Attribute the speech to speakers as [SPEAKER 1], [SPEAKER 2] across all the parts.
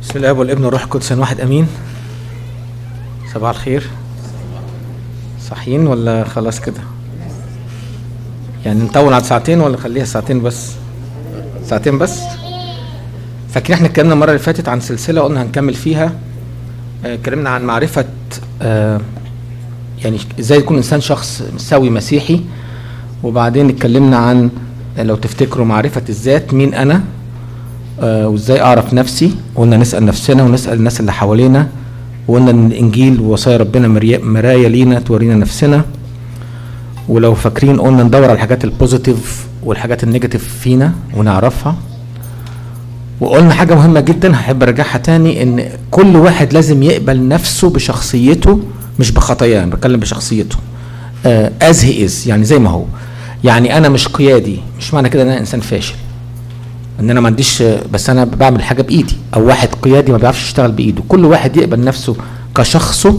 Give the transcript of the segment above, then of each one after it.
[SPEAKER 1] بسم الله والابن والروح القدس واحد امين صباح الخير صاحيين ولا خلاص كده يعني نطول على ساعتين ولا نخليها ساعتين بس ساعتين بس فاكرين احنا اتكلمنا المره اللي فاتت عن سلسله قلنا هنكمل فيها آه، اتكلمنا عن معرفه آه، يعني ازاي يكون انسان شخص سوي مسيحي وبعدين اتكلمنا عن آه، لو تفتكروا معرفه الذات مين انا آه، وازاي اعرف نفسي وقلنا نسال نفسنا ونسال الناس اللي حوالينا وقلنا ان الانجيل ووصايا ربنا مريا- مرايه لينا تورينا نفسنا ولو فاكرين قلنا ندور على الحاجات البوزيتيف والحاجات النيجاتيف فينا ونعرفها وقلنا حاجة مهمة جدا هحب ارجعها تاني ان كل واحد لازم يقبل نفسه بشخصيته مش بخطاياه أنا بتكلم بشخصيته از هي از يعني زي ما هو يعني انا مش قيادي مش معنى كده ان انا انسان فاشل ان انا ما عنديش بس انا بعمل حاجه بايدي او واحد قيادي ما بيعرفش يشتغل بايده كل واحد يقبل نفسه كشخصه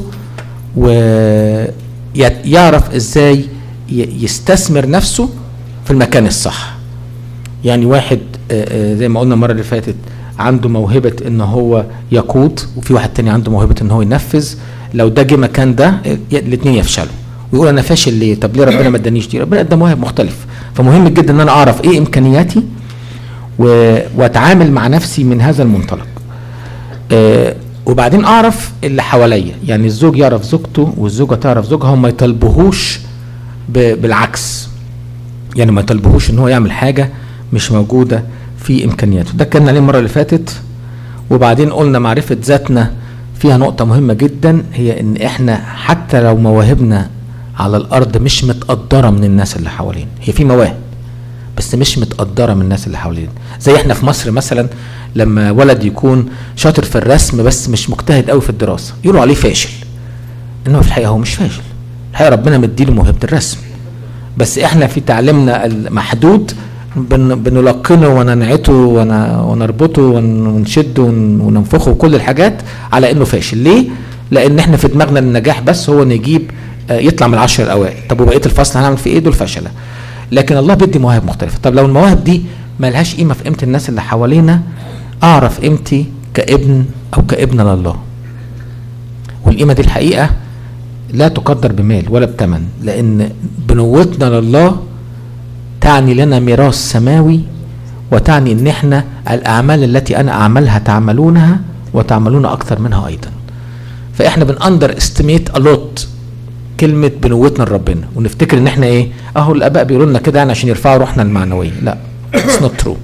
[SPEAKER 1] ويعرف ازاي ي- يستثمر نفسه في المكان الصح يعني واحد آه، آه، زي ما قلنا المره اللي فاتت عنده موهبه ان هو يقود وفي واحد تاني عنده موهبه ان هو ينفذ لو ده جه مكان ده الاثنين يفشلوا ويقول انا فاشل ليه طب ليه ربنا ما ادانيش دي ربنا ادى مواهب مختلف فمهم جدا ان انا اعرف ايه امكانياتي و- واتعامل مع نفسي من هذا المنطلق آه، وبعدين اعرف اللي حواليا يعني الزوج يعرف زوجته والزوجه تعرف زوجها وما يطالبوهوش ب- بالعكس يعني ما يطالبوهوش ان هو يعمل حاجه مش موجوده في امكانياته ده اتكلمنا عليه المره اللي فاتت وبعدين قلنا معرفه ذاتنا فيها نقطه مهمه جدا هي ان احنا حتى لو مواهبنا على الارض مش متقدره من الناس اللي حوالينا هي في مواهب بس مش متقدره من الناس اللي حوالينا زي احنا في مصر مثلا لما ولد يكون شاطر في الرسم بس مش مجتهد قوي في الدراسه يقولوا عليه فاشل انما في الحقيقه هو مش فاشل الحقيقه ربنا مديله موهبه الرسم بس احنا في تعليمنا المحدود بن بنلقنه وننعته ون- ونربطه ون- ونشده ون- وننفخه وكل الحاجات على انه فاشل ليه لان احنا في دماغنا النجاح بس هو نجيب آه، يطلع من العشر الاوائل طب وبقيه الفصل هنعمل فيه ايه دول فشله لكن الله بيدي مواهب مختلفه طب لو المواهب دي ملهاش قيمه في قيمه الناس اللي حوالينا اعرف قيمتي كابن او كابنه لله والقيمه دي الحقيقه لا تقدر بمال ولا بثمن لان بنوتنا لله تعني لنا ميراث سماوي وتعني ان احنا الاعمال التي انا اعملها تعملونها وتعملون اكثر منها ايضا فاحنا بنأندر استيميت الوت كلمه بنوتنا لربنا ونفتكر ان احنا ايه اهو الاباء بيقولوا لنا كده يعني عشان يرفعوا روحنا المعنويه لا اتس نوت ترو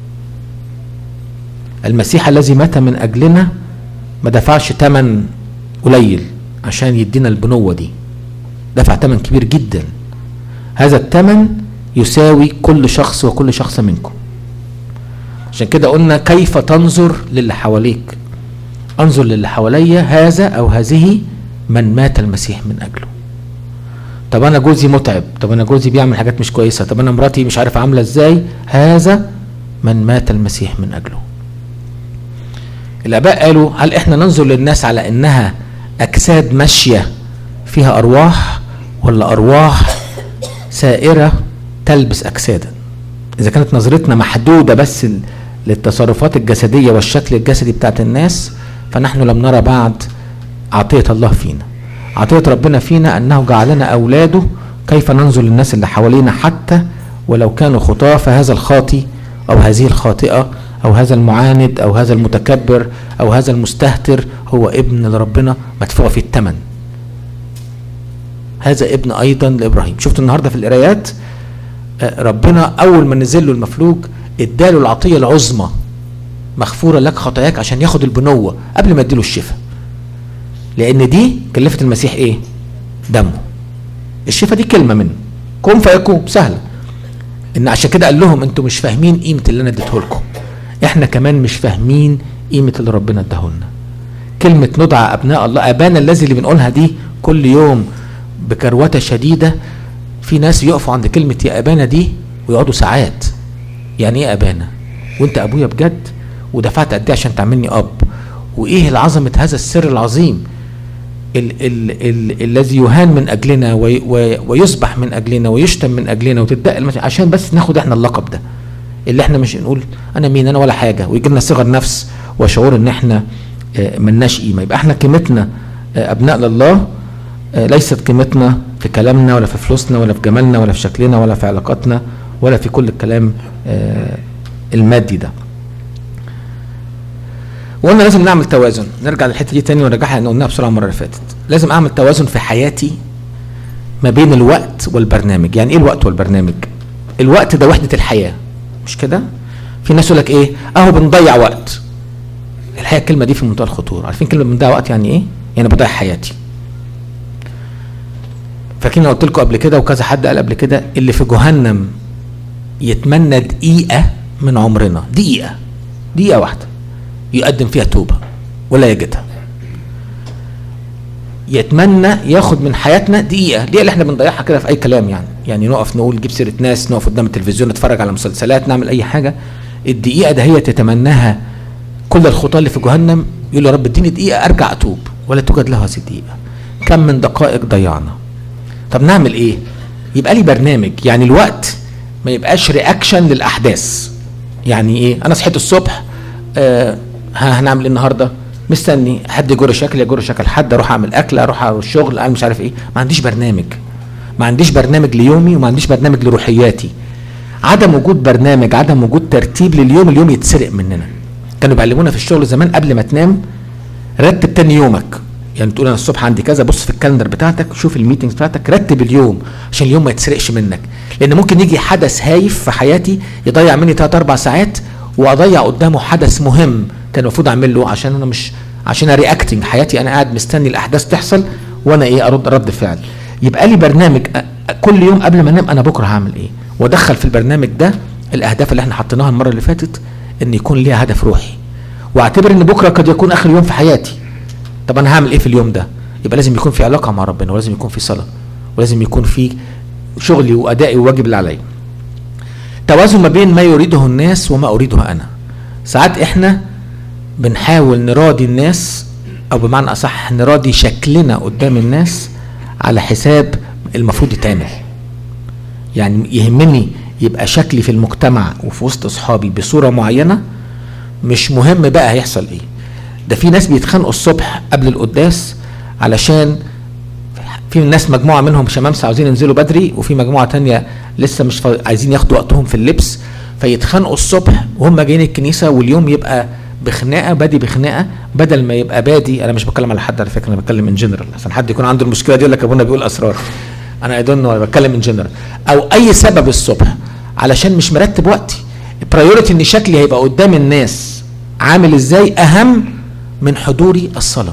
[SPEAKER 1] المسيح الذي مات من اجلنا ما دفعش ثمن قليل عشان يدينا البنوه دي دفع ثمن كبير جدا هذا الثمن يساوي كل شخص وكل شخص منكم عشان كده قلنا كيف تنظر للي حواليك انظر للي حواليا هذا او هذه من مات المسيح من اجله طب انا جوزي متعب طب انا جوزي بيعمل حاجات مش كويسه طب انا مراتي مش عارف عامله ازاي هذا من مات المسيح من اجله الاباء قالوا هل احنا ننظر للناس على انها اجساد ماشيه فيها ارواح ولا ارواح سائره تلبس اجسادا اذا كانت نظرتنا محدوده بس ل- للتصرفات الجسديه والشكل الجسدي بتاعت الناس فنحن لم نرى بعد عطيه الله فينا عطيه ربنا فينا انه جعلنا اولاده كيف ننظر للناس اللي حوالينا حتى ولو كانوا خطاه فهذا الخاطي او هذه الخاطئه او هذا المعاند او هذا المتكبر او هذا المستهتر هو ابن لربنا مدفوع فيه الثمن هذا ابن ايضا لابراهيم شفت النهارده في القرايات آه، ربنا اول ما نزل له المفلوج اداله العطيه العظمى مغفوره لك خطاياك عشان ياخد البنوه قبل ما اديله الشفاء لان دي كلفت المسيح ايه دمه الشفاء دي كلمه منه كن فيكون سهله ان عشان كده قال لهم انتوا مش فاهمين قيمه اللي انا اديته لكم احنا كمان مش فاهمين قيمه اللي ربنا اداه لنا كلمه ندعى ابناء الله ابانا الذي اللي بنقولها دي كل يوم بكروته شديده في ناس يقفوا عند كلمه يا ابانا دي ويقعدوا ساعات يعني ايه ابانا وانت ابويا بجد ودفعت قد ايه عشان تعملني اب وايه العظمه هذا السر العظيم ال ال ال الذي يهان من اجلنا وي وي ويسبح من اجلنا ويشتم من اجلنا وتدق المسيح عشان بس ناخد احنا اللقب ده اللي احنا مش نقول انا مين انا ولا حاجه ويجي لنا صغر نفس وشعور ان احنا آه، ملناش قيمه يبقى احنا قيمتنا آه، ابناء لله آه، ليست قيمتنا في كلامنا ولا في فلوسنا ولا في جمالنا ولا في شكلنا ولا في علاقاتنا ولا في كل الكلام آه، المادي ده وقلنا لازم نعمل توازن نرجع للحته دي تاني ونرجعها لان قلناها بسرعه المره اللي فاتت لازم اعمل توازن في حياتي ما بين الوقت والبرنامج يعني ايه الوقت والبرنامج الوقت ده وحده الحياه مش كده في ناس يقول لك ايه اهو بنضيع وقت الحقيقه الكلمه دي في منتهى الخطوره عارفين كلمه بنضيع وقت يعني ايه يعني بضيع حياتي فاكرين أنا قلت لكم قبل كده وكذا حد قال قبل كده اللي في جهنم يتمنى دقيقه من عمرنا دقيقه دقيقه واحده يقدم فيها توبه ولا يجدها يتمنى ياخد من حياتنا دقيقه دقيقه اللي احنا بنضيعها كده في اي كلام يعني يعني نقف نقول نجيب سيره ناس نقف قدام التلفزيون نتفرج على مسلسلات نعمل اي حاجه الدقيقه ده هي تتمناها كل الخطاه اللي في جهنم يقول يا رب اديني دقيقه ارجع اتوب ولا توجد له هذه الدقيقه كم من دقائق ضيعنا طب نعمل ايه يبقى لي برنامج يعني الوقت ما يبقاش رياكشن للاحداث يعني ايه انا صحيت الصبح آه ها هنعمل ايه النهارده مستني حد يجر شكل يجر شكل حد اروح اعمل اكل اروح على الشغل انا مش عارف ايه ما عنديش برنامج ما عنديش برنامج ليومي وما عنديش برنامج لروحياتي عدم وجود برنامج عدم وجود ترتيب لليوم اليوم يتسرق مننا كانوا بيعلمونا في الشغل زمان قبل ما تنام رتب تاني يومك يعني تقول انا الصبح عندي كذا بص في الكالندر بتاعتك شوف الميتنجز بتاعتك رتب اليوم عشان اليوم ما يتسرقش منك لان ممكن يجي حدث هايف في حياتي يضيع مني 3 4 ساعات واضيع قدامه حدث مهم كان المفروض اعمل له عشان انا مش عشان رياكتنج حياتي انا قاعد مستني الاحداث تحصل وانا ايه ارد رد فعل يبقى لي برنامج أ- أ- كل يوم قبل ما انام انا بكره هعمل ايه وادخل في البرنامج ده الاهداف اللي احنا حطيناها المره اللي فاتت ان يكون ليها هدف روحي واعتبر ان بكره قد يكون اخر يوم في حياتي طب انا هعمل ايه في اليوم ده يبقى لازم يكون في علاقه مع ربنا ولازم يكون في صلاه ولازم يكون في شغلي وادائي وواجب اللي عليا توازن ما بين ما يريده الناس وما اريده انا ساعات احنا بنحاول نراضي الناس او بمعنى اصح نراضي شكلنا قدام الناس على حساب المفروض يتعمل يعني يهمني يبقى شكلي في المجتمع وفي وسط اصحابي بصوره معينه مش مهم بقى هيحصل ايه ده في ناس بيتخانقوا الصبح قبل القداس علشان في ناس مجموعه منهم شمامسه عاوزين ينزلوا بدري وفي مجموعه تانية لسه مش فا... عايزين ياخدوا وقتهم في اللبس فيتخانقوا الصبح وهم جايين الكنيسه واليوم يبقى بخناقه بادي بخناقه بدل ما يبقى بادي انا مش بتكلم على حد على فكره انا بتكلم ان جنرال عشان حد يكون عنده المشكله دي يقول لك ابونا بيقول اسرار انا اي دونت انا بتكلم ان جنرال او اي سبب الصبح علشان مش مرتب وقتي برايورتي ان شكلي هيبقى قدام الناس عامل ازاي اهم من حضوري الصلاه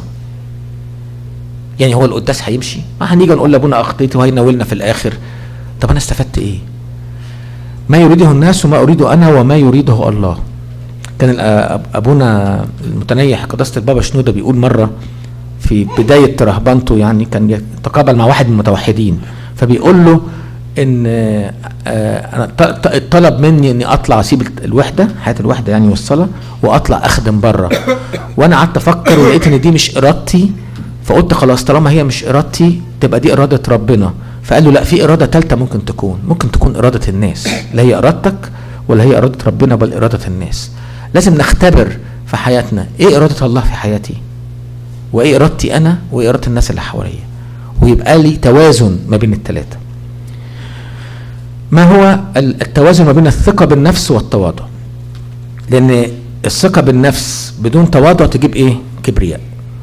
[SPEAKER 1] يعني هو القداس هيمشي ما هنيجي نقول لابونا اخطيتي وهيناولنا في الاخر طب انا استفدت ايه ما يريده الناس وما اريده انا وما يريده الله كان الأ- ابونا المتنيح قداسه البابا شنوده بيقول مره في بدايه رهبنته يعني كان يتقابل مع واحد من المتوحدين فبيقول له ان آه، آه، انا ط- ط- طلب مني اني اطلع اسيب الوحده حياه الوحده يعني والصلاه واطلع اخدم بره وانا قعدت افكر ولقيت ان دي مش ارادتي فقلت خلاص طالما هي مش ارادتي تبقى دي اراده ربنا فقال له لا في اراده ثالثه ممكن تكون ممكن تكون اراده الناس لا هي ارادتك ولا هي اراده ربنا بل اراده الناس لازم نختبر في حياتنا ايه اراده الله في حياتي وايه ارادتي انا وايه اراده الناس اللي حواليا ويبقى لي توازن ما بين الثلاثه ما هو ال- التوازن ما بين الثقه بالنفس والتواضع لان الثقه بالنفس بدون تواضع تجيب ايه كبرياء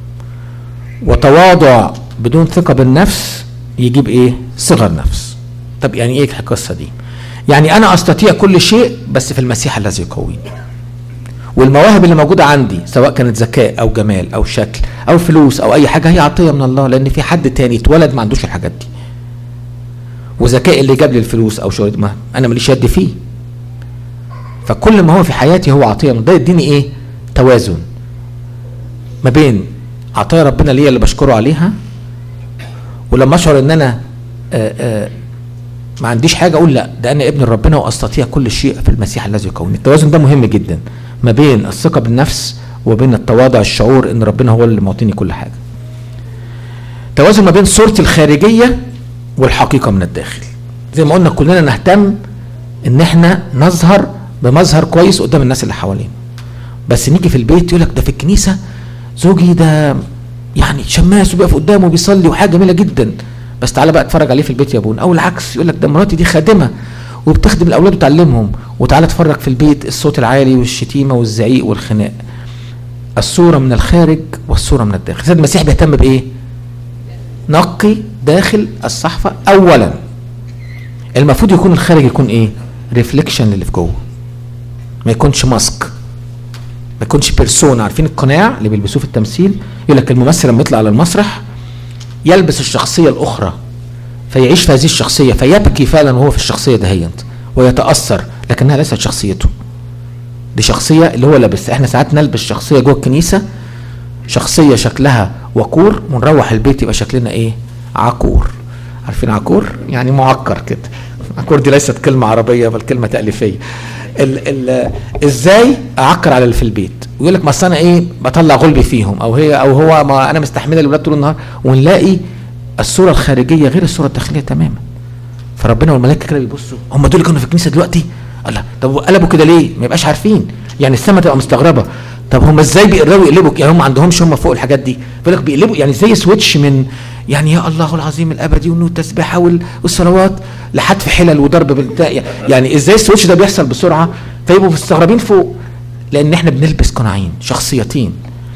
[SPEAKER 1] وتواضع بدون ثقه بالنفس يجيب ايه صغر نفس طب يعني ايه القصه دي يعني انا استطيع كل شيء بس في المسيح الذي يقويني والمواهب اللي موجوده عندي سواء كانت ذكاء او جمال او شكل او فلوس او اي حاجه هي عطيه من الله لان في حد تاني اتولد ما عندوش الحاجات دي وذكاء اللي جاب لي الفلوس او شغل ما انا ماليش يد فيه فكل ما هو في حياتي هو عطيه من ده يديني ايه توازن ما بين عطايا ربنا ليا اللي بشكره عليها ولما اشعر ان انا آآ آآ ما عنديش حاجه اقول لا ده انا ابن ربنا واستطيع كل شيء في المسيح الذي يقويني التوازن ده مهم جدا ما بين الثقه بالنفس وبين التواضع الشعور ان ربنا هو اللي معطيني كل حاجه توازن ما بين صورتي الخارجيه والحقيقه من الداخل زي ما قلنا كلنا نهتم ان احنا نظهر بمظهر كويس قدام الناس اللي حوالينا بس نيجي في البيت يقول لك ده في الكنيسه زوجي ده يعني شماس وبيقف قدامه وبيصلي وحاجه جميله جدا بس تعالى بقى اتفرج عليه في البيت يا ابونا او العكس يقول لك ده مراتي دي خادمه وبتخدم الاولاد وتعلمهم وتعالى اتفرج في البيت الصوت العالي والشتيمه والزعيق والخناق الصوره من الخارج والصوره من الداخل سيد المسيح بيهتم بايه نقي داخل الصحفه اولا المفروض يكون الخارج يكون ايه ريفليكشن للي في جوه ما يكونش ماسك ما يكونش بيرسونا عارفين القناع اللي بيلبسوه في التمثيل يقول لك الممثل لما يطلع على المسرح يلبس الشخصيه الاخرى فيعيش في هذه الشخصيه فيبكي فعلا وهو في الشخصيه دهيت ويتاثر لكنها ليست شخصيته دي شخصيه اللي هو لابسها احنا ساعات نلبس شخصيه جوه الكنيسه شخصيه شكلها وقور ونروح البيت يبقى شكلنا ايه عقور عارفين عقور يعني معكر كده عقور دي ليست كلمه عربيه بل كلمه تاليفيه ال ال ازاي اعكر على اللي في البيت ويقول لك ما اصل انا ايه بطلع غلبي فيهم او هي او هو ما انا مستحمله الاولاد طول النهار ونلاقي الصوره الخارجيه غير الصوره الداخليه تماما فربنا والملائكه كده بيبصوا هم دول اللي كانوا في الكنيسه دلوقتي الله طب قلبوا كده ليه ما يبقاش عارفين يعني السما تبقى مستغربه طب هم ازاي بيقربوا يقلبوا يعني هم ما عندهمش هم فوق الحاجات دي بيقول لك بيقلبوا يعني زي سويتش من يعني يا الله العظيم الابدي والنور التسبيحه والصلوات لحد في حلل وضرب بالبتاع يعني ازاي السويتش ده بيحصل بسرعه فيبقوا مستغربين فوق لان احنا بنلبس قناعين شخصيتين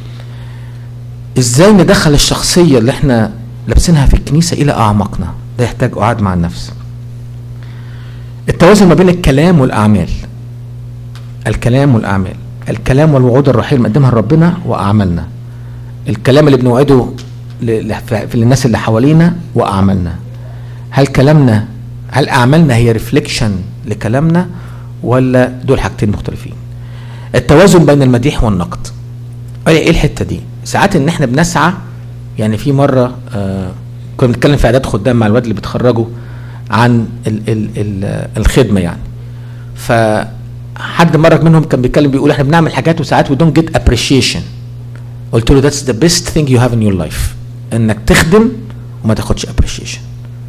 [SPEAKER 1] ازاي ندخل الشخصيه اللي احنا لابسينها في الكنيسه الى اعماقنا ده يحتاج قعاد مع النفس التوازن ما بين الكلام والاعمال الكلام والاعمال الكلام والوعود الروحيه اللي بنقدمها لربنا واعمالنا الكلام اللي بنوعده في الناس اللي حوالينا واعمالنا هل كلامنا هل اعمالنا هي ريفليكشن لكلامنا ولا دول حاجتين مختلفين التوازن بين المديح والنقد ايه الحته دي ساعات ان احنا بنسعى يعني في مره آه كنا بنتكلم في اعداد خدام مع الواد اللي بيتخرجوا عن ال ال ال الخدمه يعني فحد مره منهم كان بيتكلم بيقول احنا بنعمل حاجات وساعات we don't get appreciation قلت له that's the best thing you have in your life انك تخدم وما تاخدش appreciation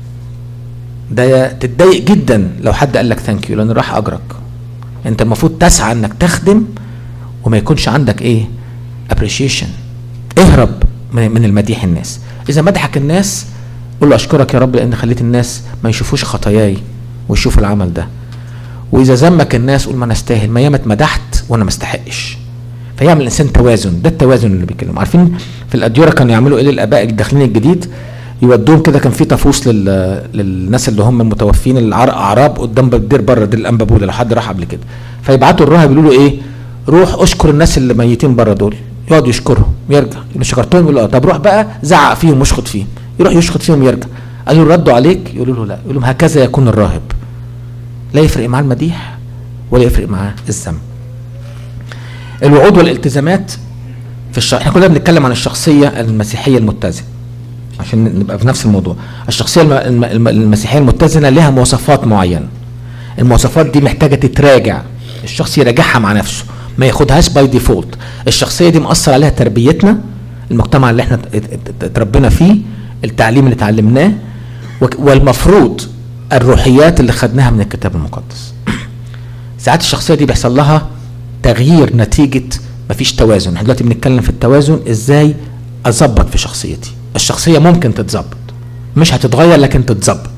[SPEAKER 1] ده تتضايق جدا لو حد قال لك ثانك يو لان راح اجرك انت المفروض تسعى انك تخدم وما يكونش عندك ايه appreciation اهرب من, من المديح الناس اذا مدحك الناس قول له اشكرك يا رب لان خليت الناس ما يشوفوش خطاياي ويشوفوا العمل ده واذا ذمك الناس قول ما انا استاهل ما ياما اتمدحت وانا ما استحقش فيعمل الانسان توازن ده التوازن اللي بيتكلموا عارفين في الاديره كانوا يعملوا ايه للاباء الداخلين الجديد يودوهم كده كان في طافوس لل... للناس اللي هم المتوفين الاعراب قدام الدير بره دير الانبابوله لو حد راح قبل كده فيبعتوا الراهب يقولوا له ايه روح اشكر الناس اللي ميتين بره دول يقعد يشكرهم يرجع اللي شكرتهم يقول له طب روح بقى زعق فيهم واشخط فيهم يروح يشخط فيهم يرجع قالوا ردوا عليك يقولوا له لا يقول لهم هكذا يكون الراهب لا يفرق معاه المديح ولا يفرق معاه الذم الوعود والالتزامات في الشرع احنا كلنا بنتكلم عن الشخصيه المسيحيه المتزنه عشان نبقى في نفس الموضوع الشخصيه الم... الم... المسيحيه المتزنه لها مواصفات معينه المواصفات دي محتاجه تتراجع الشخص يراجعها مع نفسه ما ياخدهاش باي ديفولت الشخصيه دي مأثر عليها تربيتنا المجتمع اللي احنا اتربينا فيه التعليم اللي اتعلمناه والمفروض الروحيات اللي خدناها من الكتاب المقدس ساعات الشخصيه دي بيحصل لها تغيير نتيجه مفيش توازن احنا دلوقتي بنتكلم في التوازن ازاي اظبط في شخصيتي الشخصيه ممكن تتظبط مش هتتغير لكن تتظبط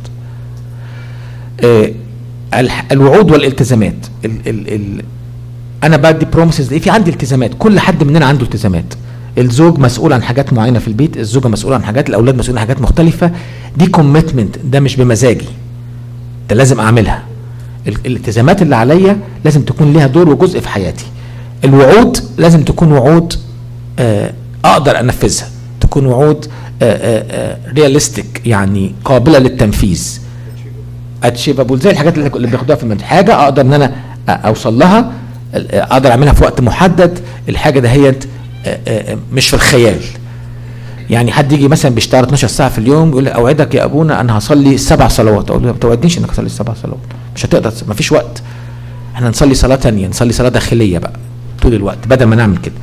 [SPEAKER 1] اه الوعود والالتزامات ال ال ال انا بدي بروميسز في عندي التزامات كل حد مننا عنده التزامات الزوج مسؤول عن حاجات معينه في البيت الزوجه مسؤوله عن حاجات الاولاد مسؤولين عن حاجات مختلفه دي كوميتمنت ده مش بمزاجي ده لازم اعملها الالتزامات اللي عليا لازم تكون ليها دور وجزء في حياتي الوعود لازم تكون وعود آه اقدر انفذها تكون وعود رياليستيك يعني قابله للتنفيذ اتشيفابل زي الحاجات اللي بياخدوها في المدرسه حاجه اقدر ان انا اوصل لها اقدر اعملها في وقت محدد الحاجه دهيت مش في الخيال يعني حد يجي مثلا بيشتغل 12 ساعه في اليوم يقول لي اوعدك يا ابونا انا هصلي سبع صلوات اقول له ما توعدنيش انك تصلي سبع صلوات مش هتقدر ما فيش وقت احنا نصلي صلاه ثانيه نصلي صلاه داخليه بقى طول الوقت بدل ما نعمل كده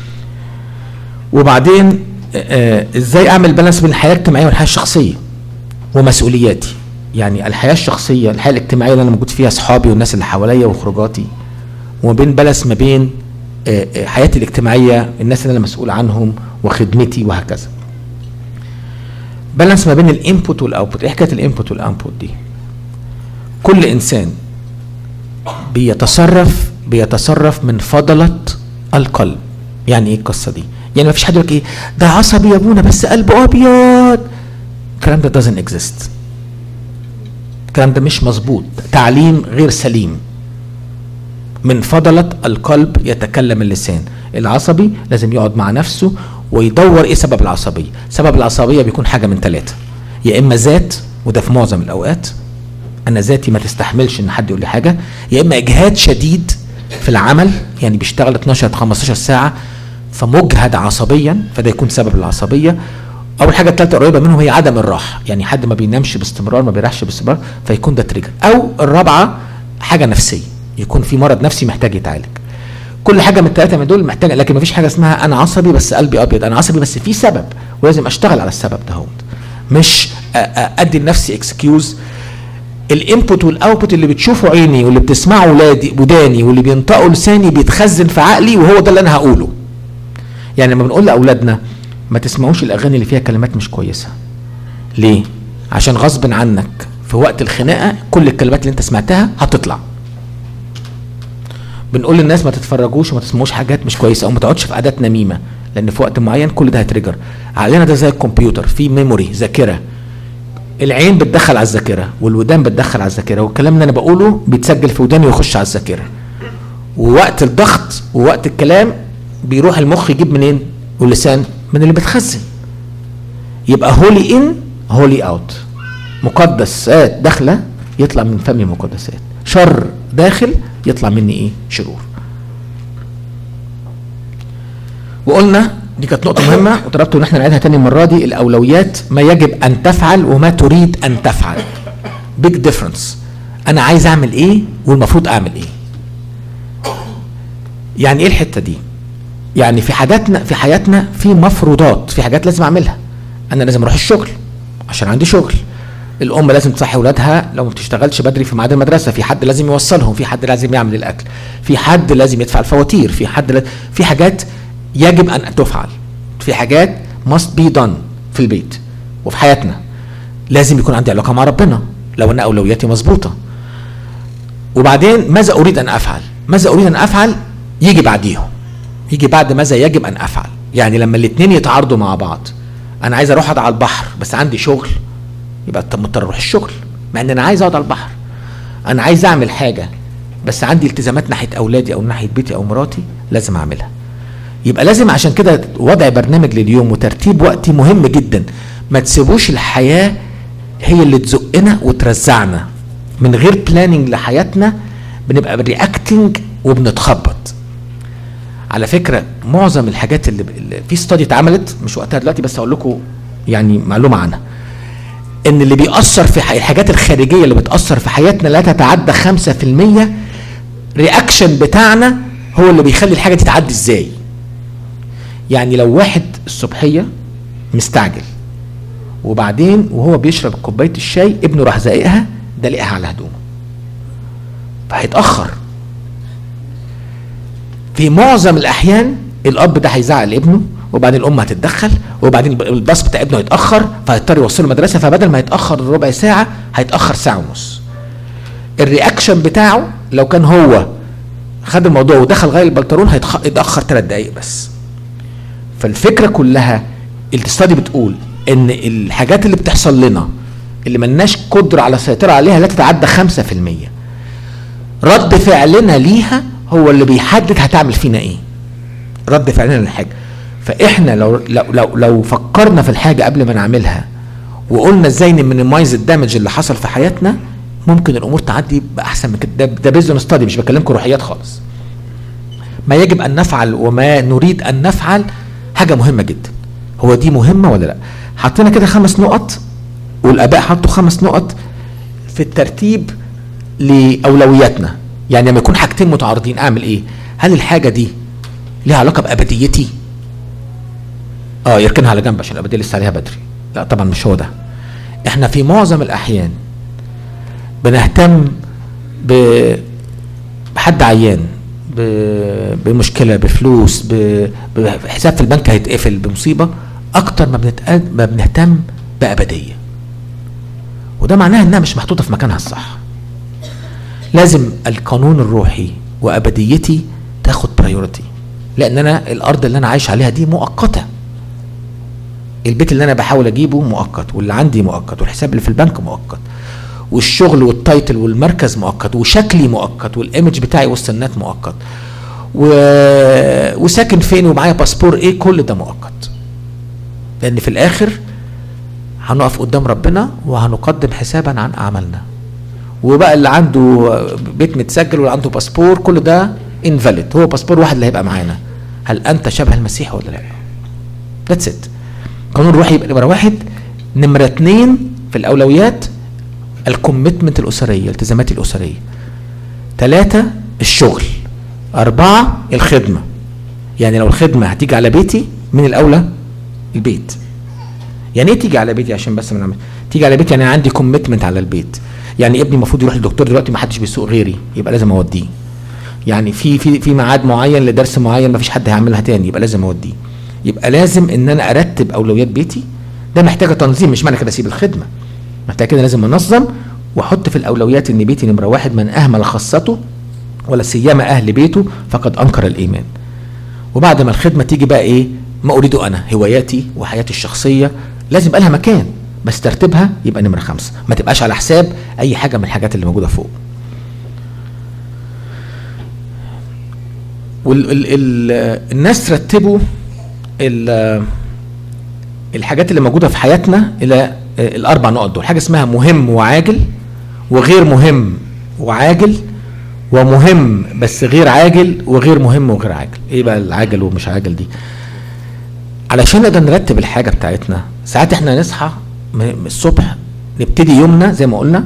[SPEAKER 1] وبعدين آه ازاي اعمل بالانس بين الحياه الاجتماعيه والحياه الشخصيه ومسؤولياتي يعني الحياه الشخصيه الحياه الاجتماعيه اللي انا موجود فيها اصحابي والناس اللي حواليا وخروجاتي وما بين بالانس ما بين آه، آه، حياتي الاجتماعيه الناس اللي انا مسؤول عنهم وخدمتي وهكذا بالانس ما بين الانبوت والاوتبوت ايه حكايه الانبوت والاوتبوت دي كل انسان بيتصرف بيتصرف من فضلة القلب يعني ايه القصه دي يعني ما فيش حد يقول لك ايه ده عصبي يا ابونا بس قلبه ابيض الكلام ده doesn't exist الكلام ده مش مظبوط تعليم غير سليم من فضلة القلب يتكلم اللسان العصبي لازم يقعد مع نفسه ويدور ايه سبب العصبية سبب العصبية بيكون حاجة من ثلاثة يا اما ذات وده في معظم الاوقات انا ذاتي ما تستحملش ان حد يقول لي حاجة يا اما اجهاد شديد في العمل يعني بيشتغل 12 15 ساعة فمجهد عصبيا فده يكون سبب العصبية اول حاجه الثالثه قريبه منهم هي عدم الراحه يعني حد ما بينامش باستمرار ما بيريحش باستمرار فيكون ده تريجر او الرابعه حاجه نفسيه يكون في مرض نفسي محتاج يتعالج كل حاجه من الثلاثه من دول محتاجه لكن ما فيش حاجه اسمها انا عصبي بس قلبي ابيض انا عصبي بس في سبب ولازم اشتغل على السبب ده مش أ- أ- ادي لنفسي اكسكيوز الانبوت والاوتبوت اللي بتشوفه عيني واللي بتسمعه ولادي وداني واللي بينطقه لساني بيتخزن في عقلي وهو ده اللي انا هقوله يعني لما بنقول لاولادنا ما تسمعوش الاغاني اللي فيها كلمات مش كويسه ليه عشان غصب عنك في وقت الخناقه كل الكلمات اللي انت سمعتها هتطلع بنقول للناس ما تتفرجوش وما تسمعوش حاجات مش كويسه او ما تقعدش في عادات نميمه لان في وقت معين كل ده هيتريجر عقلنا ده زي الكمبيوتر في ميموري ذاكره العين بتدخل على الذاكره والودان بتدخل على الذاكره والكلام اللي انا بقوله بيتسجل في وداني ويخش على الذاكره ووقت الضغط ووقت الكلام بيروح المخ يجيب منين واللسان من اللي بتخزن يبقى هولي ان هولي اوت مقدسات داخله يطلع من فمي مقدسات شر داخل يطلع مني ايه شرور وقلنا دي كانت نقطة مهمة وطلبت ان احنا نعيدها تاني المرة دي الأولويات ما يجب أن تفعل وما تريد أن تفعل. بيج ديفرنس. أنا عايز أعمل إيه والمفروض أعمل إيه. يعني إيه الحتة دي؟ يعني في حاجاتنا في حياتنا في مفروضات في حاجات لازم أعملها. أنا لازم أروح الشغل عشان عندي شغل. الأم لازم تصحي ولادها لو ما بتشتغلش بدري في ميعاد المدرسة، في حد لازم يوصلهم، في حد لازم يعمل الأكل، في حد لازم يدفع الفواتير، في حد لا... في حاجات يجب ان تفعل في حاجات must be done في البيت وفي حياتنا لازم يكون عندي علاقه مع ربنا لو ان اولوياتي مظبوطه وبعدين ماذا اريد ان افعل ماذا اريد ان افعل يجي بعديهم يجي بعد ماذا يجب ان افعل يعني لما الاثنين يتعارضوا مع بعض انا عايز اروح اقعد على البحر بس عندي شغل يبقى طب مضطر اروح الشغل مع ان انا عايز اقعد على البحر انا عايز اعمل حاجه بس عندي التزامات ناحيه اولادي او ناحيه بيتي او مراتي لازم اعملها يبقى لازم عشان كده وضع برنامج لليوم وترتيب وقتي مهم جدا ما تسيبوش الحياه هي اللي تزقنا وترزعنا من غير بلاننج لحياتنا بنبقى رياكتنج وبنتخبط على فكره معظم الحاجات اللي, اللي في ستادي اتعملت مش وقتها دلوقتي بس اقول لكم يعني معلومه عنها ان اللي بيأثر في حي... الحاجات الخارجيه اللي بتأثر في حياتنا لا تتعدى 5% رياكشن بتاعنا هو اللي بيخلي الحاجه دي تعدي ازاي يعني لو واحد الصبحيه مستعجل وبعدين وهو بيشرب كوبايه الشاي ابنه راح زائقها ده لقاها على هدومه فهيتاخر في معظم الاحيان الاب ده هيزعق لابنه وبعدين الام هتتدخل وبعدين الباص بتاع ابنه هيتاخر فهيضطر يوصله المدرسه فبدل ما يتاخر ربع ساعه هيتاخر ساعه ونص الرياكشن بتاعه لو كان هو خد الموضوع ودخل غير البلطرون هيتاخر ثلاث دقائق بس فالفكره كلها الاستادي بتقول ان الحاجات اللي بتحصل لنا اللي ملناش قدره على السيطره عليها لا تتعدى 5% رد فعلنا ليها هو اللي بيحدد هتعمل فينا ايه رد فعلنا للحاجه فاحنا لو لو لو, لو فكرنا في الحاجه قبل ما نعملها وقلنا ازاي نمينيمايز الدامج اللي حصل في حياتنا ممكن الامور تعدي باحسن من كده ده, ده بيزد ستادي مش بكلمكم روحيات خالص ما يجب ان نفعل وما نريد ان نفعل حاجه مهمه جدا هو دي مهمه ولا لا حطينا كده خمس نقط والاباء حطوا خمس نقط في الترتيب لاولوياتنا يعني لما يكون حاجتين متعارضين اعمل ايه هل الحاجه دي ليها علاقه بابديتي اه يركنها على جنب عشان الابديه لسه عليها بدري لا طبعا مش هو ده احنا في معظم الاحيان بنهتم بحد عيان ب- بمشكله بفلوس ب- بحساب في البنك هيتقفل بمصيبه اكتر ما بنتق- ما بنهتم بابديه وده معناه انها مش محطوطه في مكانها الصح لازم القانون الروحي وابديتي تاخد برايورتي لان انا الارض اللي انا عايش عليها دي مؤقته البيت اللي انا بحاول اجيبه مؤقت واللي عندي مؤقت والحساب اللي في البنك مؤقت والشغل والتايتل والمركز مؤقت وشكلي مؤقت والايمج بتاعي وسط الناس مؤقت و... وساكن فين ومعايا باسبور ايه كل ده مؤقت لان في الاخر هنقف قدام ربنا وهنقدم حسابا عن اعمالنا وبقى اللي عنده بيت متسجل واللي عنده باسبور كل ده انفاليد هو باسبور واحد اللي هيبقى معانا هل انت شبه المسيح ولا لا ذاتس ات قانون روحي يبقى نمره واحد نمره اتنين في الاولويات الكوميتمنت الاسريه الالتزامات الاسريه ثلاثه الشغل اربعه الخدمه يعني لو الخدمه هتيجي على بيتي من الاولى البيت يعني ايه تيجي على بيتي عشان بس ما نعمل تيجي على بيتي يعني أنا عندي كوميتمنت على البيت يعني ابني المفروض يروح للدكتور دلوقتي ما حدش بيسوق غيري يبقى لازم اوديه يعني في في في ميعاد معين لدرس معين ما فيش حد هيعملها تاني يبقى لازم اوديه يبقى لازم ان انا ارتب اولويات بيتي ده محتاجه تنظيم مش معنى كده اسيب الخدمه محتاج كده لازم انظم واحط في الاولويات ان بيتي نمره واحد من اهمل خاصته ولا سيما اهل بيته فقد انكر الايمان وبعد ما الخدمه تيجي بقى ايه ما اريده انا هواياتي وحياتي الشخصيه لازم يبقى لها مكان بس ترتيبها يبقى نمره خمسه ما تبقاش على حساب اي حاجه من الحاجات اللي موجوده فوق والناس رتبوا ال- الحاجات اللي موجوده في حياتنا الى الاربع نقط دول حاجه اسمها مهم وعاجل وغير مهم وعاجل ومهم بس غير عاجل وغير مهم وغير عاجل ايه بقى العاجل ومش عاجل دي علشان نقدر نرتب الحاجه بتاعتنا ساعات احنا نصحى م- م- الصبح نبتدي يومنا زي ما قلنا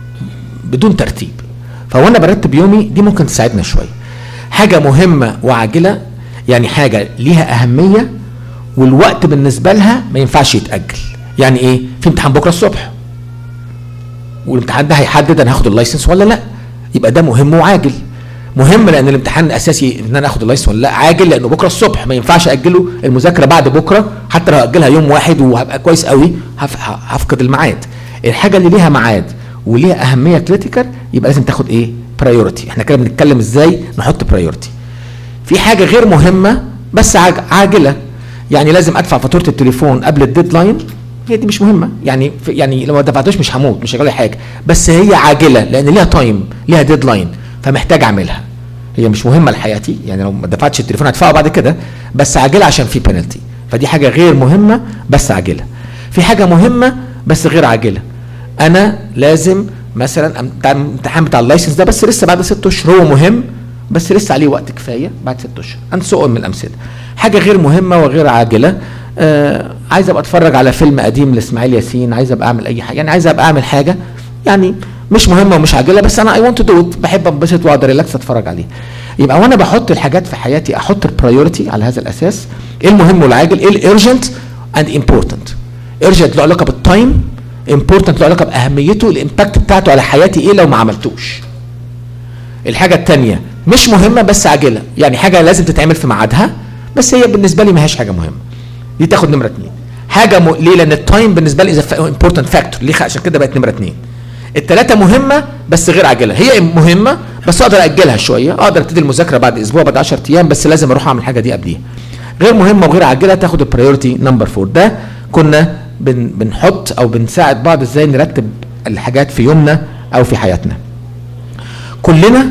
[SPEAKER 1] بدون ترتيب فوانا برتب يومي دي ممكن تساعدنا شويه حاجه مهمه وعاجله يعني حاجه ليها اهميه والوقت بالنسبه لها ما ينفعش يتاجل يعني ايه في امتحان بكره الصبح والامتحان ده هيحدد انا هاخد اللايسنس ولا لا يبقى ده مهم وعاجل مهم لان الامتحان الاساسي ان انا اخد اللايسنس ولا لا عاجل لانه بكره الصبح ما ينفعش اجله المذاكره بعد بكره حتى لو اجلها يوم واحد وهبقى كويس قوي هف- ه- هفقد الميعاد الحاجه اللي ليها ميعاد وليها اهميه كريتيكال يبقى لازم تاخد ايه برايورتي احنا كده بنتكلم ازاي نحط برايورتي في حاجه غير مهمه بس عاج- عاجله يعني لازم ادفع فاتوره التليفون قبل الديدلاين هي دي مش مهمه يعني في يعني لو ما دفعتوش مش هموت مش هيجرى لي حاجه بس هي عاجله لان ليها تايم ليها ديدلاين فمحتاج اعملها هي مش مهمه لحياتي يعني لو ما دفعتش التليفون هدفعه بعد كده بس عاجله عشان في بينالتي فدي حاجه غير مهمه بس عاجله في حاجه مهمه بس غير عاجله انا لازم مثلا أم- بتاع الامتحان بتاع اللايسنس ده بس لسه بعد ست اشهر هو مهم بس لسه عليه وقت كفايه بعد ست اشهر اند سو من الامثله حاجه غير مهمه وغير عاجله آه عايز ابقى اتفرج على فيلم قديم لاسماعيل ياسين عايز ابقى اعمل اي حاجه يعني عايز ابقى اعمل حاجه يعني مش مهمه ومش عاجله بس انا اي ونت تو دو بحب انبسط واقعد ريلاكس اتفرج عليه يبقى وانا بحط الحاجات في حياتي احط البرايورتي على هذا الاساس ايه المهم والعاجل ايه الارجنت اند امبورتنت ارجنت له علاقه بالتايم امبورتنت له علاقه باهميته الامباكت بتاعته على حياتي ايه لو ما عملتوش الحاجة التانية مش مهمة بس عاجلة يعني حاجة لازم تتعمل في ميعادها بس هي بالنسبة لي ما هيش حاجة مهمة دي تاخد نمرة اتنين حاجة م... ليه لأن التايم بالنسبة لي is important factor ليه عشان كده بقت نمرة اتنين التلاتة مهمة بس غير عاجلة هي مهمة بس أقدر أجلها شوية أقدر أبتدي المذاكرة بعد أسبوع بعد 10 أيام بس لازم أروح أعمل الحاجة دي قبليها غير مهمة وغير عاجلة تاخد البريورتي نمبر فور ده كنا بن... بنحط أو بنساعد بعض إزاي نرتب الحاجات في يومنا أو في حياتنا كلنا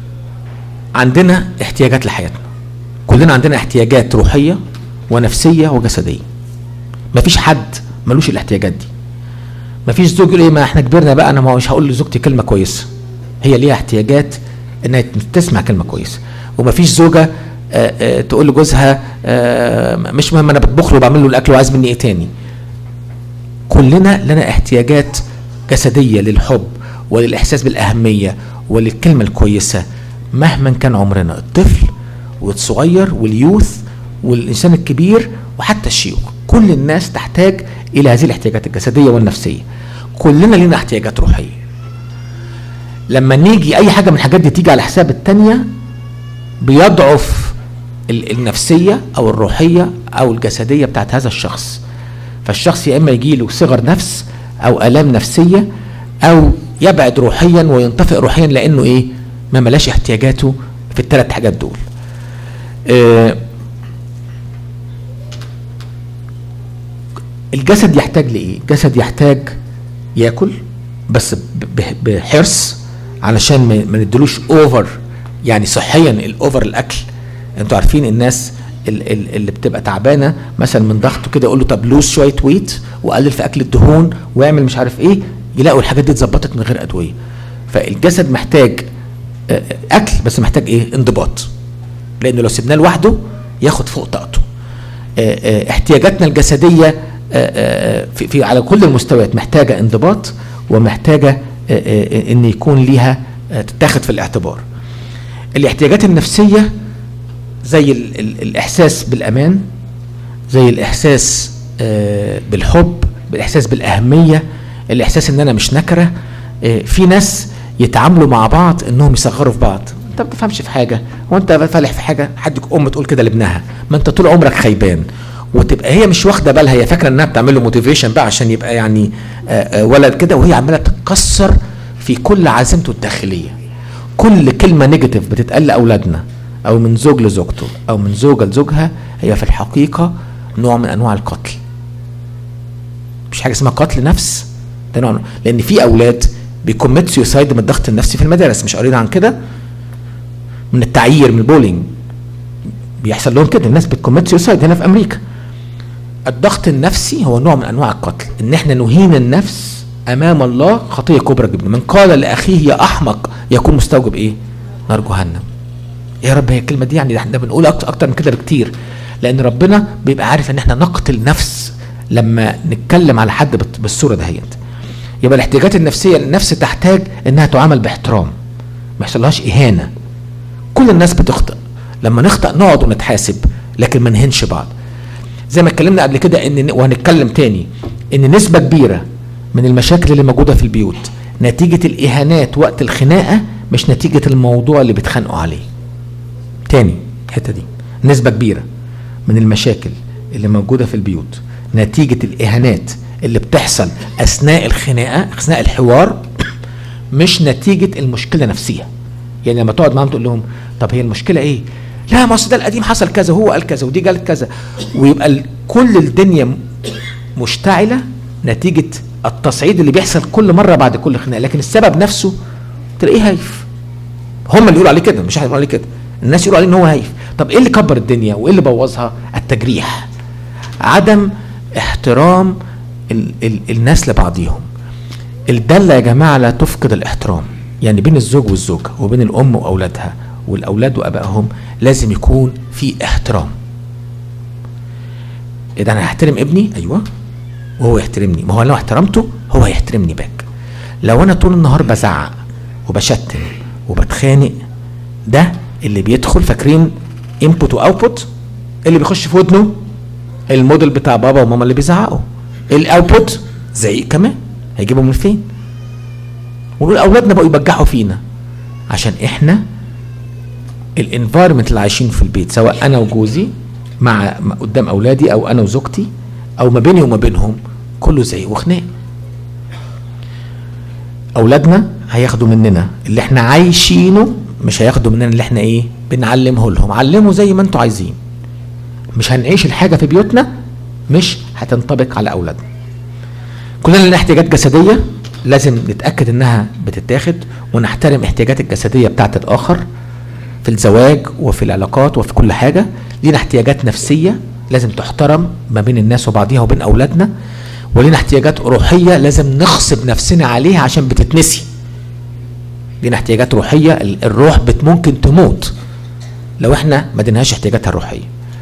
[SPEAKER 1] عندنا احتياجات لحياتنا كلنا عندنا احتياجات روحيه ونفسيه وجسديه مفيش حد ملوش الاحتياجات دي مفيش زوج يقول ايه ما احنا كبرنا بقى انا ما مش هقول لزوجتي كلمه كويسه هي ليها احتياجات انها تسمع كلمه كويسه ومفيش زوجه آه، آه، تقول لجوزها آه، مش مهم انا بطبخ له وبعمل له الاكل وعايز مني ايه تاني كلنا لنا احتياجات جسديه للحب وللاحساس بالاهميه وللكلمه الكويسه مهما كان عمرنا الطفل والصغير واليوث والانسان الكبير وحتى الشيوخ كل الناس تحتاج الى هذه الاحتياجات الجسديه والنفسيه كلنا لنا احتياجات روحيه لما نيجي اي حاجه من الحاجات دي تيجي على حساب التانية بيضعف النفسيه او الروحيه او الجسديه بتاعت هذا الشخص فالشخص يا اما يجي له صغر نفس او الام نفسيه او يبعد روحيا وينطفئ روحيا لانه ايه ما ملاش احتياجاته في الثلاث حاجات دول آه الجسد يحتاج لايه الجسد يحتاج ياكل بس بحرص علشان ما ندلوش اوفر يعني صحيا الاوفر الاكل انتوا عارفين الناس اللي بتبقى تعبانه مثلا من ضغطه كده يقول له طب لوز شويه ويت وقلل في اكل الدهون واعمل مش عارف ايه يلاقوا الحاجات دي اتظبطت من غير ادويه فالجسد محتاج اكل بس محتاج ايه انضباط لانه لو سيبناه لوحده ياخد فوق طاقته احتياجاتنا الجسديه في, في على كل المستويات محتاجه انضباط ومحتاجه ان يكون ليها تتاخد في الاعتبار الاحتياجات النفسيه زي ال ال الاحساس بالامان زي الاحساس بالحب بالاحساس بالاهميه الاحساس ان انا مش نكره في ناس يتعاملوا مع بعض انهم يصغروا في بعض انت ما بتفهمش في حاجه وانت فالح في حاجه حد ام تقول كده لابنها ما انت طول عمرك خيبان وتبقى هي مش واخده بالها هي فاكره انها بتعمل له موتيفيشن بقى عشان يبقى يعني آآ آآ ولد كده وهي عماله تتكسر في كل عزيمته الداخليه كل كلمه نيجاتيف بتتقال لاولادنا او من زوج لزوجته او من زوجه لزوجها هي في الحقيقه نوع من انواع القتل مش حاجه اسمها قتل نفس ده نوع لان في اولاد بيكوميت سيوسايد من الضغط النفسي في المدارس مش قرينا عن كده من التعيير من البولينج بيحصل لهم كده الناس بتكوميت سيوسايد هنا في امريكا الضغط النفسي هو نوع من انواع القتل ان احنا نهين النفس امام الله خطيه كبرى جدا من قال لاخيه يا احمق يكون مستوجب ايه نار جهنم يا رب هي الكلمه دي يعني احنا بنقول اكتر, أكتر من كده بكتير لان ربنا بيبقى عارف ان احنا نقتل نفس لما نتكلم على حد بالصوره دهيت يبقى الاحتياجات النفسيه النفس تحتاج انها تعامل باحترام ما يحصلهاش اهانه كل الناس بتخطئ لما نخطأ نقعد ونتحاسب لكن ما نهنش بعض زي ما اتكلمنا قبل كده ان وهنتكلم تاني ان نسبه كبيره من المشاكل اللي موجوده في البيوت نتيجه الاهانات وقت الخناقه مش نتيجه الموضوع اللي بيتخانقوا عليه تاني الحته دي نسبه كبيره من المشاكل اللي موجوده في البيوت نتيجه الاهانات اللي بتحصل اثناء الخناقه اثناء الحوار مش نتيجه المشكله نفسها يعني لما تقعد معاهم تقول لهم طب هي المشكله ايه لا ما اصل ده القديم حصل كذا وهو قال كذا ودي قالت كذا ويبقى كل الدنيا مشتعله نتيجه التصعيد اللي بيحصل كل مره بعد كل خناقه لكن السبب نفسه تلاقيه هايف هم اللي يقولوا عليه كده مش احنا بنقول عليه كده الناس يقولوا عليه ان هو هايف طب ايه اللي كبر الدنيا وايه اللي بوظها التجريح عدم احترام ال ال الناس لبعضيهم الدالة يا جماعة لا تفقد الاحترام يعني بين الزوج والزوجة وبين الأم وأولادها والأولاد وأبائهم لازم يكون في احترام إذا أنا هحترم ابني أيوه وهو يحترمني ما هو لو احترمته هو هيحترمني باك لو أنا طول النهار بزعق وبشتم وبتخانق ده اللي بيدخل فاكرين انبوت واوتبوت اللي بيخش في ودنه الموديل بتاع بابا وماما اللي بيزعقوا الاوتبوت زعيق كمان هيجيبه من فين ونقول اولادنا بقوا يبجحوا فينا عشان احنا الانفايرمنت اللي عايشين في البيت سواء انا وجوزي مع قدام اولادي او انا وزوجتي او ما بيني وما بينهم كله زعيق وخناق اولادنا هياخدوا مننا اللي احنا عايشينه مش هياخدوا مننا اللي احنا ايه بنعلمه لهم علموا زي ما انتوا عايزين مش هنعيش الحاجه في بيوتنا مش هتنطبق على اولادنا كلنا لنا احتياجات جسديه لازم نتاكد انها بتتاخد ونحترم احتياجات الجسديه بتاعت الاخر في الزواج وفي العلاقات وفي كل حاجه لينا احتياجات نفسيه لازم تحترم ما بين الناس وبعضيها وبين اولادنا ولينا احتياجات روحيه لازم نغصب نفسنا عليها عشان بتتنسي لينا احتياجات روحيه الروح بت ممكن تموت لو احنا ما اديناهاش احتياجاتها الروحيه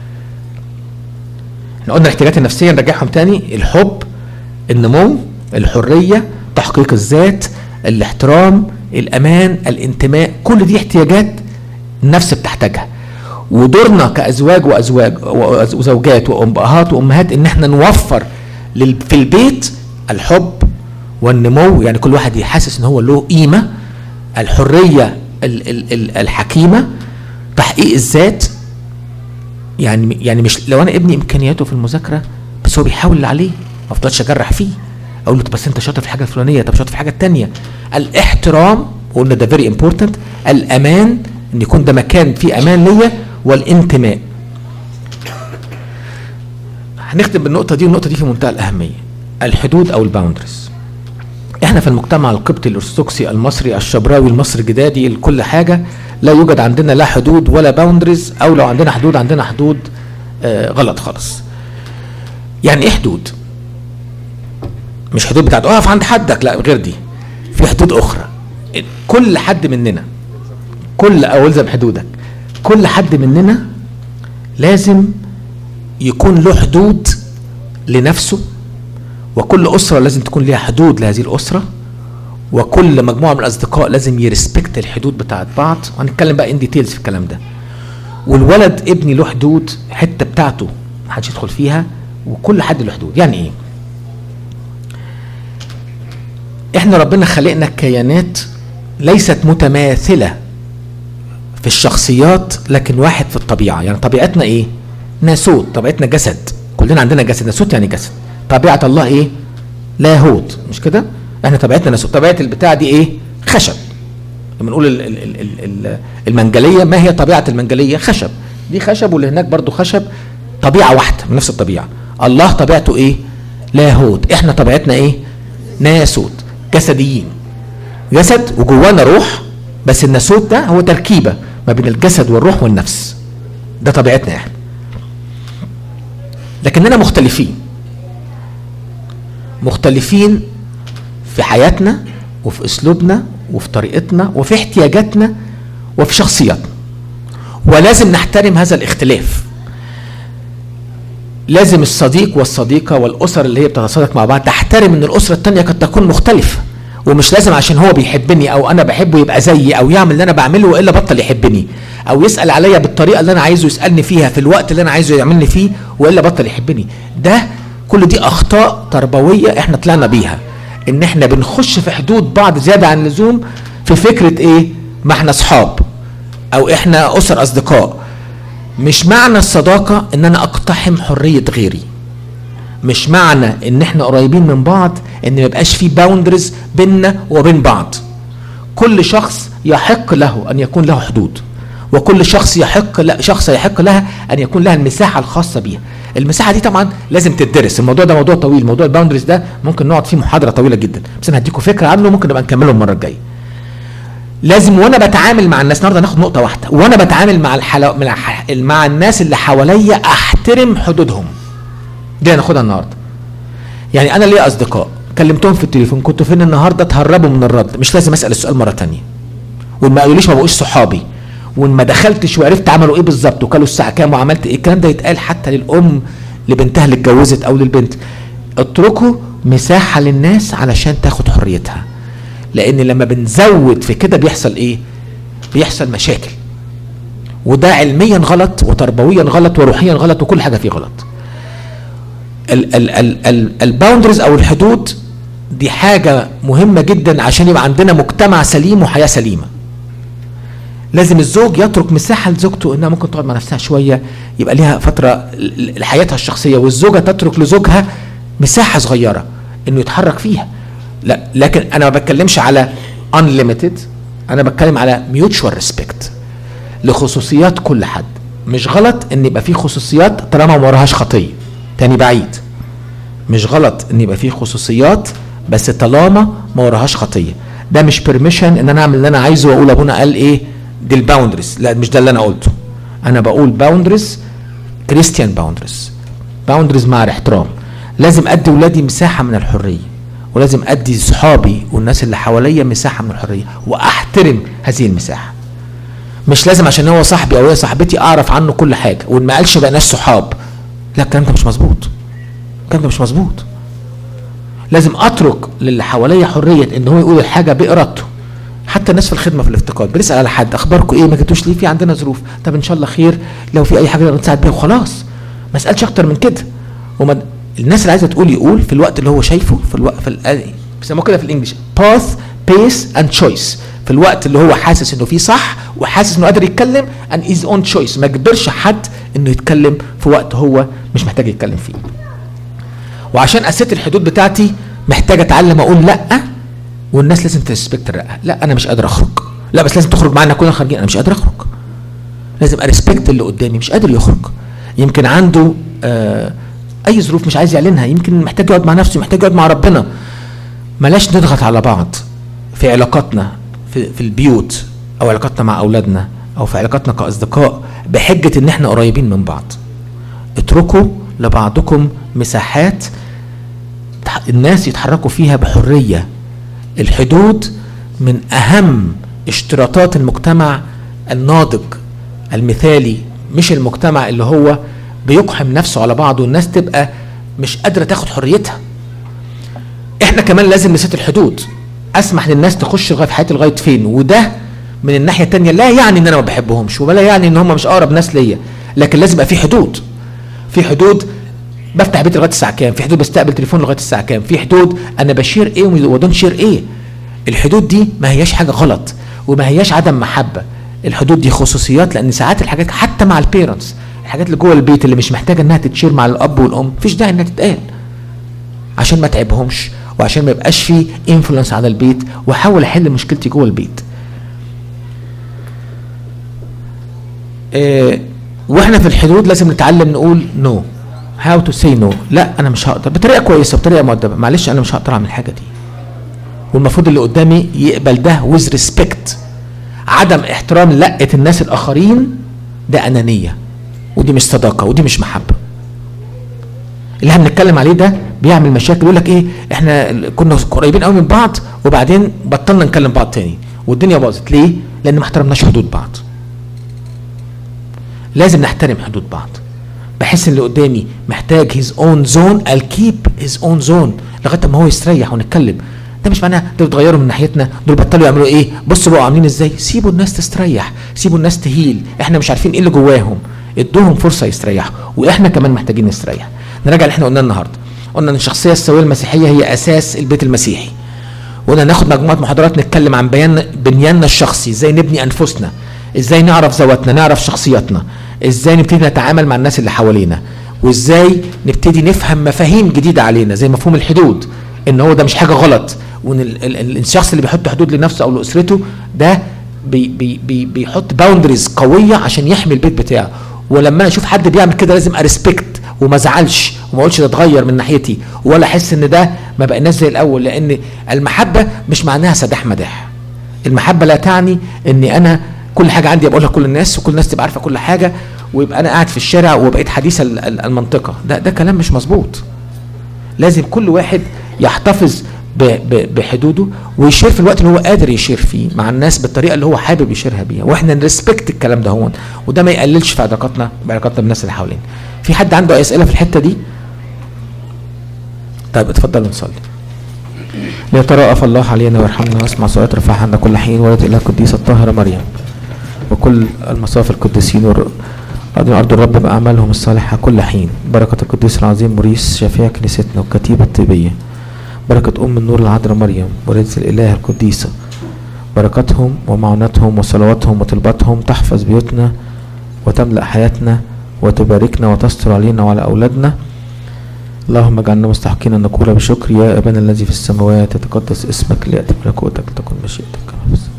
[SPEAKER 1] احنا قلنا الاحتياجات النفسيه نرجعهم تاني الحب النمو الحريه تحقيق الذات الاحترام الامان الانتماء كل دي احتياجات النفس بتحتاجها ودورنا كازواج وازواج وزوجات وابهات وامهات ان احنا نوفر في البيت الحب والنمو يعني كل واحد يحسس ان هو له قيمه الحريه الحكيمه تحقيق الذات يعني يعني مش لو انا ابني امكانياته في المذاكره بس هو بيحاول اللي عليه ما افضلش اجرح فيه اقول له طب بس انت شاطر في الحاجه الفلانيه طب شاطر في الحاجه الثانيه الاحترام قلنا ده فيري امبورتنت الامان ان يكون ده مكان فيه امان ليا والانتماء هنختم بالنقطه دي والنقطه دي في منتهى الاهميه الحدود او الباوندرز احنا في المجتمع القبطي الارثوذكسي المصري الشبراوي المصري الجدادي لكل حاجه لا يوجد عندنا لا حدود ولا باوندرز او لو عندنا حدود عندنا حدود آه غلط خالص يعني ايه حدود مش حدود بتاعت اقف عند حدك لا غير دي في حدود اخرى كل حد مننا كل او الزم حدودك كل حد مننا لازم يكون له حدود لنفسه وكل اسره لازم تكون ليها حدود لهذه الاسره وكل مجموعه من الاصدقاء لازم يرسبكت الحدود بتاعت بعض وهنتكلم بقى ان ديتيلز في الكلام ده والولد ابني له حدود حته بتاعته محدش يدخل فيها وكل حد له حدود يعني ايه احنا ربنا خلقنا كيانات ليست متماثله في الشخصيات لكن واحد في الطبيعه يعني طبيعتنا ايه ناسوت طبيعتنا جسد كلنا عندنا جسد ناسوت يعني جسد طبيعه الله ايه لاهوت مش كده احنا طبيعتنا ناسوت طبيعه البتاع دي ايه خشب لما نقول ال- ال- ال- ال- ال- المنجليه ما هي طبيعه المنجليه خشب دي خشب واللي هناك برضو خشب طبيعه واحده من نفس الطبيعه الله طبيعته ايه لاهوت احنا طبيعتنا ايه ناسوت جسديين جسد وجوانا روح بس الناسوت ده هو تركيبه ما بين الجسد والروح والنفس ده طبيعتنا احنا لكننا مختلفين مختلفين في حياتنا وفي اسلوبنا وفي طريقتنا وفي احتياجاتنا وفي شخصياتنا ولازم نحترم هذا الاختلاف لازم الصديق والصديقة والأسر اللي هي بتتصادق مع بعض تحترم إن الأسرة التانية قد تكون مختلفة ومش لازم عشان هو بيحبني أو أنا بحبه يبقى زيي أو يعمل اللي أنا بعمله وإلا بطل يحبني أو يسأل عليا بالطريقة اللي أنا عايزه يسألني فيها في الوقت اللي أنا عايزه يعملني فيه وإلا بطل يحبني ده كل دي أخطاء تربوية إحنا طلعنا بيها إن إحنا بنخش في حدود بعض زيادة عن اللزوم في فكرة إيه ما إحنا أصحاب أو إحنا أسر أصدقاء مش معنى الصداقة ان انا اقتحم حرية غيري مش معنى ان احنا قريبين من بعض ان ما يبقاش في باوندرز بيننا وبين بعض كل شخص يحق له ان يكون له حدود وكل شخص يحق لا شخص يحق لها ان يكون لها المساحه الخاصه بيها المساحه دي طبعا لازم تدرس الموضوع ده موضوع طويل موضوع الباوندرز ده ممكن نقعد فيه محاضره طويله جدا بس انا هديكم فكره عنه ممكن نبقى نكمله المره الجايه لازم وانا بتعامل مع الناس النهارده ناخد نقطه واحده وانا بتعامل مع الحلو... مع, ح... مع الناس اللي حواليا احترم حدودهم دي هناخدها النهارده يعني انا ليا اصدقاء كلمتهم في التليفون كنتوا فين النهارده تهربوا من الرد مش لازم اسال السؤال مره تانية وان ما قالوليش ما بقوش صحابي وان ما دخلتش وعرفت عملوا ايه بالظبط وكلوا الساعه كام وعملت ايه الكلام ده يتقال حتى للام لبنتها اللي اتجوزت او للبنت اتركوا مساحه للناس علشان تاخد حريتها لان لما بنزود في كده بيحصل ايه بيحصل مشاكل وده علميا غلط وتربويا غلط وروحيا غلط وكل حاجه فيه غلط الباوندرز او الحدود دي حاجه مهمه جدا عشان يبقى عندنا مجتمع سليم وحياه سليمه لازم الزوج يترك مساحه لزوجته انها ممكن تقعد مع نفسها شويه يبقى ليها فتره لحياتها الشخصيه والزوجه تترك لزوجها مساحه صغيره انه يتحرك فيها لا لكن انا ما بتكلمش على unlimited انا بتكلم على mutual respect لخصوصيات كل حد مش غلط ان يبقى في خصوصيات طالما ما وراهاش خطيه تاني بعيد مش غلط ان يبقى في خصوصيات بس طالما ما وراهاش خطيه ده مش بيرميشن ان انا اعمل اللي انا عايزه واقول ابونا قال ايه دي الباوندرز لا مش ده اللي انا قلته انا بقول باوندرز كريستيان باوندرز باوندرز مع الاحترام لازم ادي ولادي مساحه من الحريه ولازم ادي صحابي والناس اللي حواليا مساحه من الحريه واحترم هذه المساحه مش لازم عشان هو صاحبي او هي صاحبتي اعرف عنه كل حاجه وان ما قالش بقى ناس صحاب لا الكلام ده مش مظبوط الكلام ده مش مظبوط لازم اترك للي حواليا حريه ان هو يقول الحاجه بارادته حتى الناس في الخدمه في الافتقاد بنسال على حد اخباركم ايه ما جيتوش ليه في عندنا ظروف طب ان شاء الله خير لو في اي حاجه نقدر نساعد بيها وخلاص ما اسالش اكتر من كده وما الناس اللي عايزه تقول يقول في الوقت اللي هو شايفه في الوقت في ال- بيسموه كده في الانجليش باث بيس اند تشويس في الوقت اللي هو حاسس انه فيه صح وحاسس انه قادر يتكلم and his own choice ما يجبرش حد انه يتكلم في وقت هو مش محتاج يتكلم فيه وعشان اسيت الحدود بتاعتي محتاج اتعلم اقول لا والناس لازم ترسبكت الرأة لا انا مش قادر اخرج لا بس لازم تخرج معانا كلنا خارجين انا مش قادر اخرج لازم ارسبكت اللي قدامي مش قادر يخرج يمكن عنده آه اي ظروف مش عايز يعلنها يمكن محتاج يقعد مع نفسه محتاج يقعد مع ربنا بلاش نضغط على بعض في علاقاتنا في, في البيوت او علاقاتنا مع اولادنا او في علاقاتنا كاصدقاء بحجه ان احنا قريبين من بعض اتركوا لبعضكم مساحات الناس يتحركوا فيها بحريه الحدود من اهم اشتراطات المجتمع الناضج المثالي مش المجتمع اللي هو بيقحم نفسه على بعضه والناس تبقى مش قادره تاخد حريتها احنا كمان لازم نسيت الحدود اسمح للناس تخش لغايه في حياتي لغايه فين وده من الناحيه الثانيه لا يعني ان انا ما بحبهمش ولا يعني ان هم مش اقرب ناس ليا لكن لازم يبقى في حدود في حدود بفتح بيتي لغايه الساعه كام في حدود بستقبل تليفون لغايه الساعه كام في حدود انا بشير ايه ودون شير ايه الحدود دي ما هياش حاجه غلط وما هياش عدم محبه الحدود دي خصوصيات لان ساعات الحاجات حتى مع البيرنتس الحاجات اللي جوه البيت اللي مش محتاجه انها تتشير مع الاب والام مفيش داعي انها تتقال عشان ما تعبهمش وعشان ما يبقاش في انفلونس على البيت واحاول احل مشكلتي جوه البيت إيه واحنا في الحدود لازم نتعلم نقول نو هاو تو سي نو لا انا مش هقدر بطريقه كويسه بطريقه مؤدبه معلش انا مش هقدر اعمل الحاجه دي والمفروض اللي قدامي يقبل ده ويز ريسبكت عدم احترام لقه الناس الاخرين ده انانيه ودي مش صداقه ودي مش محبه اللي احنا بنتكلم عليه ده بيعمل مشاكل يقول لك ايه احنا كنا قريبين قوي من بعض وبعدين بطلنا نكلم بعض تاني والدنيا باظت ليه؟ لان ما احترمناش حدود بعض. لازم نحترم حدود بعض. بحس ان اللي قدامي محتاج هيز اون زون I'll keep his own زون لغايه ما هو يستريح ونتكلم. ده مش معناه دول بتغيروا من ناحيتنا دول بطلوا يعملوا ايه؟ بصوا بقوا عاملين ازاي؟ سيبوا الناس تستريح، سيبوا الناس تهيل، احنا مش عارفين ايه اللي جواهم. ادوهم فرصه يستريحوا واحنا كمان محتاجين نستريح. نراجع اللي احنا قلناه النهارده. قلنا ان الشخصيه السويه المسيحيه هي اساس البيت المسيحي قلنا ناخد مجموعه محاضرات نتكلم عن بيان بنياننا الشخصي ازاي نبني انفسنا ازاي نعرف ذواتنا نعرف شخصياتنا ازاي نبتدي نتعامل مع الناس اللي حوالينا وازاي نبتدي نفهم مفاهيم جديده علينا زي مفهوم الحدود ان هو ده مش حاجه غلط وان ال ال الشخص اللي بيحط حدود لنفسه او لاسرته ده بي بي بي بيحط باوندريز قويه عشان يحمي البيت بتاعه ولما انا اشوف حد بيعمل كده لازم ارسبكت وما ازعلش وما اقولش ده اتغير من ناحيتي ولا احس ان ده ما بقيناش زي الاول لان المحبه مش معناها سداح مداح المحبه لا تعني اني انا كل حاجه عندي بقولها لكل الناس وكل الناس تبقى عارفه كل حاجه ويبقى انا قاعد في الشارع وبقيت حديث المنطقه ده ده كلام مش مظبوط لازم كل واحد يحتفظ بحدوده ويشير في الوقت اللي هو قادر يشير فيه مع الناس بالطريقه اللي هو حابب يشيرها بيها واحنا نرسبكت الكلام ده هون وده ما يقللش في علاقاتنا بعلاقاتنا بالناس اللي حوالينا في حد عنده اسئله في الحته دي طيب اتفضلوا نصلي ليتراءف الله علينا ويرحمنا واسمع صلاة رفعها عنا كل حين ولد إله القديسة الطاهرة مريم وكل المصاف القديسين وأرض أرض الرب بأعمالهم الصالحة كل حين بركة القديس العظيم موريس شفيع كنيستنا والكتيبة الطيبية بركة أم النور العذراء مريم ورزق الإله القديسة بركتهم ومعونتهم وصلواتهم وطلباتهم تحفظ بيوتنا وتملأ حياتنا وتباركنا وتستر علينا وعلى أولادنا اللهم اجعلنا مستحقين أن نقول بشكر يا أبانا الذي في السماوات يتقدس اسمك ليأتي ملكوتك تكن مشيئتك كما في السماء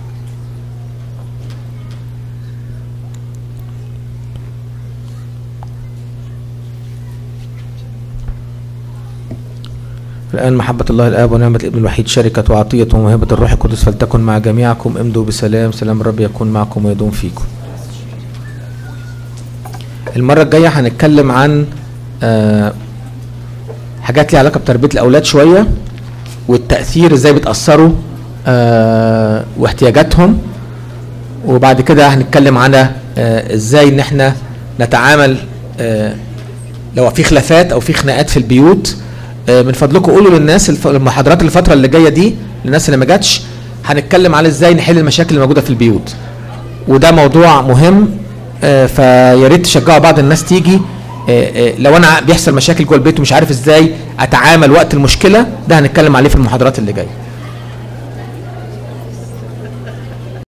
[SPEAKER 1] الآن محبة الله الآب ونعمة الابن الوحيد شركة وعطية وموهبة الروح القدس فلتكن مع جميعكم امضوا بسلام سلام الرب يكون معكم ويدوم فيكم المرة الجاية هنتكلم عن آه حاجات ليها علاقة بتربية الأولاد شوية والتأثير ازاي بتأثروا آه واحتياجاتهم وبعد كده هنتكلم على آه ازاي ان احنا نتعامل آه لو في خلافات او في خناقات في البيوت آه من فضلكم قولوا للناس الف... المحاضرات الفترة اللي جاية دي للناس اللي ما جاتش هنتكلم على ازاي نحل المشاكل اللي موجودة في البيوت وده موضوع مهم آه فيا ريت تشجعوا بعض الناس تيجي آه لو انا بيحصل مشاكل جوه البيت ومش عارف ازاي اتعامل وقت المشكله ده هنتكلم عليه في المحاضرات اللي جايه